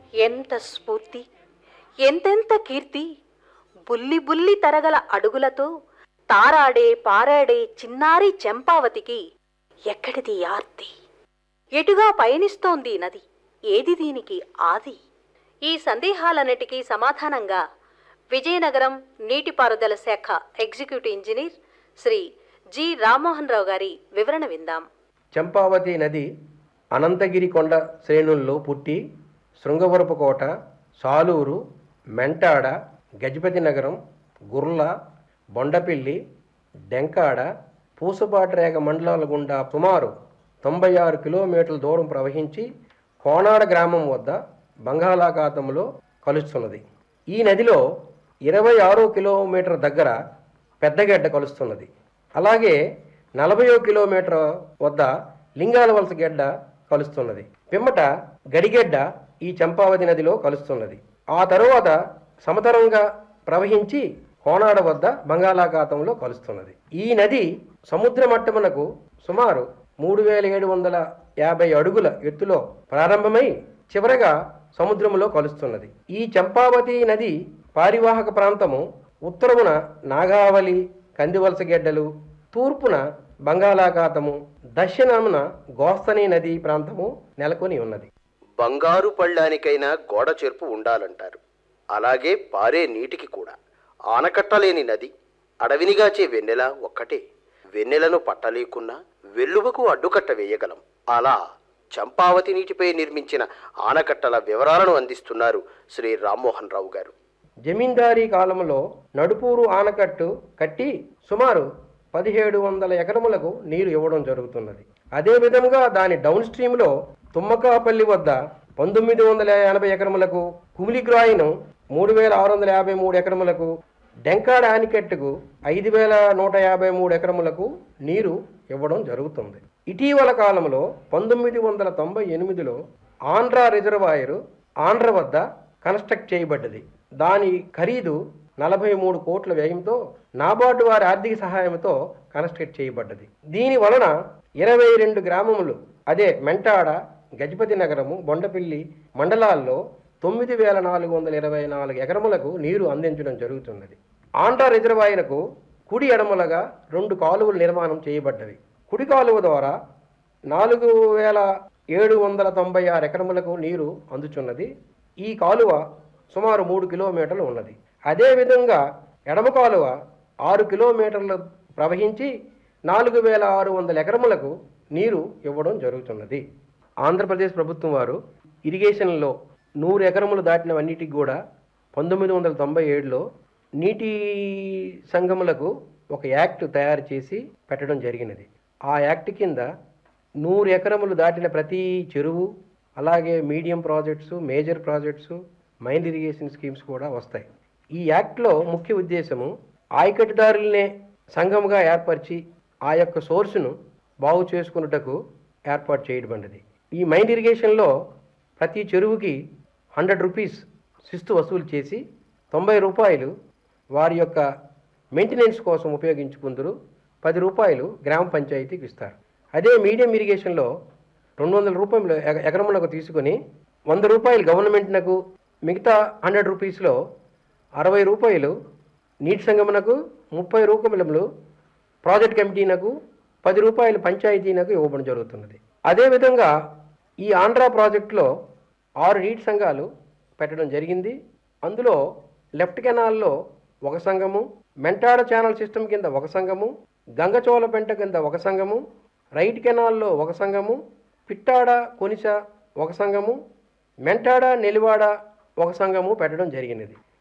ఎంత స్ఫూర్తి ఎంతెంత కీర్తి బుల్లి బుల్లి తరగల అడుగులతో తారాడే పారాడే చిన్నారి చెంపావతికి ఎక్కడిది ఆర్తి ఎటుగా పయనిస్తోంది ఈ నది ఏది దీనికి ఆది ఈ సందేహాలన్నిటికీ సమాధానంగా విజయనగరం నీటిపారుదల శాఖ executive engineer Shri G Rammohan Rao గారి వివరణ విందాం చంపావతి నది అనంతగిరి కొండ శ్రేణుల్లో పుట్టి శృంగవరపు కోట సాలూరు మెంటాడ గజపతి నగరం గుర్ల బొండపిల్లి డెంకాడ పూసపాటిరేగ మండలాల గుండా సుమారు తొంభై ఆరు కిలోమీటర్ల దూరం ప్రవహించి కోనాడ గ్రామం వద్ద బంగాళాఖాతంలో కలుస్తున్నది ఈ నదిలో ఇరవై ఆరో కిలోమీటర్ దగ్గర పెద్దగడ్డ కలుస్తున్నది అలాగే నలభయో కిలోమీటర్ వద్ద లింగాల వలస గడ్డ కలుస్తున్నది పిమ్మట గడిగడ్డ ఈ చంపావతి నదిలో కలుస్తున్నది ఆ తరువాత సమతరంగా ప్రవహించి కోనాడ వద్ద బంగాళాఖాతంలో కలుస్తున్నది ఈ నది సముద్ర మట్టమునకు సుమారు మూడు వేల ఏడు వందల యాభై అడుగుల ఎత్తులో ప్రారంభమై చివరగా సముద్రములో కలుస్తున్నది ఈ చంపావతి నది పారివాహక ప్రాంతము ఉత్తరమున నాగావళి కందివలస గెడ్డలు తూర్పున బంగాళాఖాతము దక్షిణమున గోస్తని నది ప్రాంతము నెలకొని ఉన్నది బంగారు పళ్ళానికైనా గోడ చెరుపు ఉండాలంటారు అలాగే పారే నీటికి కూడా ఆనకట్టలేని నది అడవినిగాచే వెన్నెల ఒక్కటే వెన్నెలను పట్టలేకున్నా వెల్లువకు అడ్డుకట్ట వేయగలం అలా చంపావతి నీటిపై నిర్మించిన ఆనకట్టల వివరాలను అందిస్తున్నారు శ్రీ రామ్మోహన్ రావు గారు జమీందారీ కాలంలో నడుపూరు ఆనకట్టు కట్టి సుమారు పదిహేడు వందల ఎకరములకు నీరు ఇవ్వడం జరుగుతున్నది అదే విధంగా దాని డౌన్ స్ట్రీమ్లో తుమ్మకాపల్లి వద్ద పంతొమ్మిది వందల ఎనభై ఎకరములకు కుమిలిగ్రాయిను మూడు వేల ఆరు వందల యాభై మూడు ఎకరములకు డెంకాడ ఆనికట్టుకు ఐదు వేల నూట యాభై మూడు ఎకరములకు నీరు ఇవ్వడం జరుగుతుంది ఇటీవల కాలంలో పంతొమ్మిది వందల తొంభై ఎనిమిదిలో ఆంధ్రా రిజర్వాయరు ఆంధ్ర వద్ద కన్స్ట్రక్ట్ చేయబడ్డది దాని ఖరీదు నలభై మూడు కోట్ల వ్యయంతో నాబార్డు వారి ఆర్థిక సహాయంతో కన్స్ట్రక్ట్ చేయబడ్డది దీని వలన ఇరవై రెండు గ్రామములు అదే మెంటాడ గజపతి నగరము బొండపిల్లి మండలాల్లో తొమ్మిది వేల నాలుగు వందల ఇరవై నాలుగు ఎకరములకు నీరు అందించడం జరుగుతున్నది ఆంధ్ర రిజర్వాయర్కు కుడి ఎడమలుగా రెండు కాలువలు నిర్మాణం చేయబడ్డవి కుడి కాలువ ద్వారా నాలుగు వేల ఏడు వందల తొంభై ఆరు ఎకరములకు నీరు అందుచున్నది ఈ కాలువ సుమారు మూడు కిలోమీటర్లు ఉన్నది అదేవిధంగా ఎడమ కాలువ ఆరు కిలోమీటర్లు ప్రవహించి నాలుగు వేల ఆరు వందల ఎకరములకు నీరు ఇవ్వడం జరుగుతున్నది ఆంధ్రప్రదేశ్ ప్రభుత్వం వారు ఇరిగేషన్లో నూరు ఎకరములు దాటినవన్నిటికి కూడా పంతొమ్మిది వందల తొంభై ఏడులో నీటి సంఘములకు ఒక యాక్ట్ తయారు చేసి పెట్టడం జరిగినది ఆ యాక్ట్ కింద నూరు ఎకరములు దాటిన ప్రతి చెరువు అలాగే medium projects major projects minor irrigation schemes కూడా వస్తాయి ఈ యాక్ట్లో ముఖ్య ఉద్దేశము ఆయకట్టుదారులనే సంఘముగా ఏర్పరిచి ఆ యొక్క సోర్సును బాగు చేసుకున్నటకు ఏర్పాటు చేయబడినది ఈ మైన్ ఇరిగేషన్లో ప్రతి చెరువుకి హండ్రెడ్ రూపీస్ శిస్తు వసూలు చేసి తొంభై రూపాయలు వారి యొక్క మెయింటెనెన్స్ కోసం ఉపయోగించుకుందరు పది రూపాయలు గ్రామ పంచాయతీకి ఇస్తారు అదే మీడియం ఇరిగేషన్లో రెండు వందల రూపాయలు ఎక- ఎకరములకు తీసుకొని వంద రూపాయలు గవర్నమెంట్నకు మిగతా హండ్రెడ్ రూపీస్లో అరవై రూపాయలు నీటి సంగమునకు ముప్పై రూపాయలు ప్రాజెక్ట్ కమిటీనకు పది రూపాయలు పంచాయతీనకు ఇవ్వబడి జరుగుతున్నది అదేవిధంగా ఈ ఆంధ్ర ప్రాజెక్టులో ఆరు నీటి సంఘాలు పెట్టడం జరిగింది అందులో లెఫ్ట్ కెనాల్లో ఒక సంఘము మెంటాడ ఛానల్ సిస్టమ్ కింద ఒక సంఘము గంగచోలపెంట కింద ఒక సంఘము రైట్ కెనాల్లో ఒక సంఘము పిట్టాడ కొనిస ఒక సంఘము మెంటాడ నెలివాడ ఒక సంఘము పెట్టడం జరిగినది